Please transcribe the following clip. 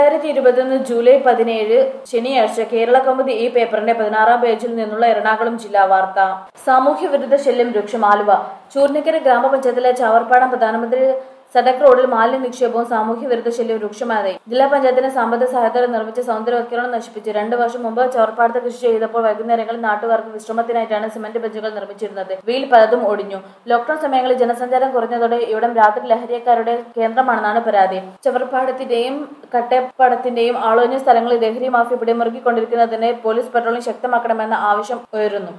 രണ്ടായിരത്തി ഇരുപത്തൊന്ന് ജൂലൈ പതിനേഴ് ശനിയാഴ്ച കേരള കൗമുദി ഈ പേപ്പറിന്റെ പതിനാറാം പേജിൽ നിന്നുള്ള എറണാകുളം ജില്ലാ വാർത്ത സാമൂഹ്യ വിരുദ്ധ ശല്യം രൂക്ഷം ആലുവ ചൂർണിക്കര ഗ്രാമപഞ്ചായത്തിലെ ചാവർപ്പാടം പ്രധാനമന്ത്രി സഡക് റോഡിൽ മാലിന്യ നിക്ഷേപവും സാമൂഹ്യ വിരുദ്ധ ശല്യവും രൂക്ഷമായതായി ജില്ലാ പഞ്ചായത്തിന് സാമ്പത്തിക സഹായത്തോടെ നിർമ്മിച്ച സൗന്ദര്യവൽക്കരണം നശിപ്പിച്ചു രണ്ടു വർഷം മുമ്പ് ചോർപ്പാടത്ത് കൃഷി ചെയ്തപ്പോൾ വൈകുന്നേരങ്ങളിൽ നാട്ടുകാർക്ക് വിശ്രമത്തിനായിട്ടാണ് സിമന്റ് ബെഞ്ചുകൾ നിർമ്മിച്ചിരുന്നത് വീൽ പലതും ഒടിഞ്ഞു ലോക്ഡൌൺ സമയങ്ങളിൽ ജനസഞ്ചാരം കുറഞ്ഞതോടെ ഇവിടം രാത്രി ലഹരിക്കാരുടെ കേന്ദ്രമാണെന്നാണ് പരാതി ചവർപ്പാടത്തിന്റെയും കട്ടപ്പാടത്തിന്റെയും ആളൊഴിഞ്ഞ സ്ഥലങ്ങളിൽ ലഹരി മാഫിയ പിടിമുറുക്കിക്കൊണ്ടിരിക്കുന്നതിന് പോലീസ് പട്രോളിംഗ് ശക്തമാക്കണമെന്ന ആവശ്യം ഉയരുന്നു